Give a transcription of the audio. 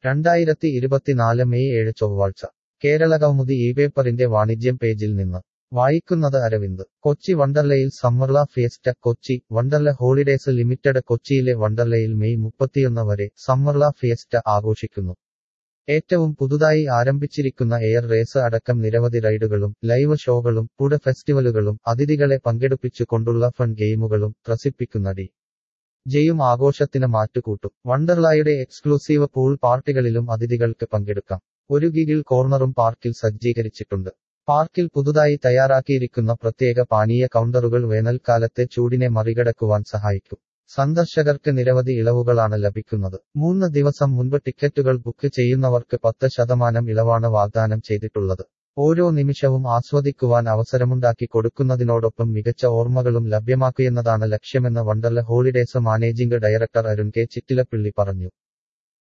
രണ്ടായിരത്തി ഇരുപത്തിനാല് മെയ് ഏഴ് ചൊവ്വാഴ്ച കേരളകൗമുദി ഈ പേപ്പറിന്റെ വാണിജ്യം പേജിൽ നിന്ന് വായിക്കുന്നത് അരവിന്ദ് കൊച്ചി വണ്ടർലയിൽ Summerla fiesta Kochi Wonderla holidays limited കൊച്ചിയിലെ വണ്ടർലയിൽ മെയ് മുപ്പത്തിയൊന്ന് വരെ സമ്മർല ഫിയസ്റ്റ ആഘോഷിക്കുന്നു ഏറ്റവും പുതുതായി ആരംഭിച്ചിരിക്കുന്ന എയർ റേസ് അടക്കം നിരവധി റൈഡുകളും ലൈവ് ഷോകളും ഫുഡ് ഫെസ്റ്റിവലുകളും അതിഥികളെ പങ്കെടുപ്പിച്ചുകൊണ്ടുള്ള ഫൺ ഗെയിമുകളും ത്രസിപ്പിക്കുന്ന ഡി ജെയും ആഘോഷത്തിന് മാറ്റുകൂട്ടും വണ്ടർലായുടെ എക്സ്ക്ലൂസീവ് പൂൾ പാർട്ടികളിലും അതിഥികൾക്ക് പങ്കെടുക്കാം ഒരു ഗിഗിൾ കോർണറും പാർക്കിൽ സജ്ജീകരിച്ചിട്ടുണ്ട് പാർക്കിൽ പുതുതായി തയ്യാറാക്കിയിരിക്കുന്ന പ്രത്യേക പാനീയ കൗണ്ടറുകൾ വേനൽക്കാലത്തെ ചൂടിനെ മറികടക്കുവാൻ സഹായിക്കും സന്ദർശകർക്ക് നിരവധി ഇളവുകളാണ് ലഭിക്കുന്നത് മൂന്ന് ദിവസം മുൻപ് ടിക്കറ്റുകൾ ബുക്ക് ചെയ്യുന്നവർക്ക് പത്ത് ശതമാനം ഇളവാണ് വാഗ്ദാനം ചെയ്തിട്ടുള്ളത് ഓരോ നിമിഷവും ആസ്വദിക്കുവാൻ അവസരമുണ്ടാക്കി കൊടുക്കുന്നതിനോടൊപ്പം മികച്ച ഓർമ്മകളും ലഭ്യമാക്കുകയെന്നതാണ് ലക്ഷ്യമെന്ന് Wonderla holidays managing director Arun K Chittilappilly പറഞ്ഞു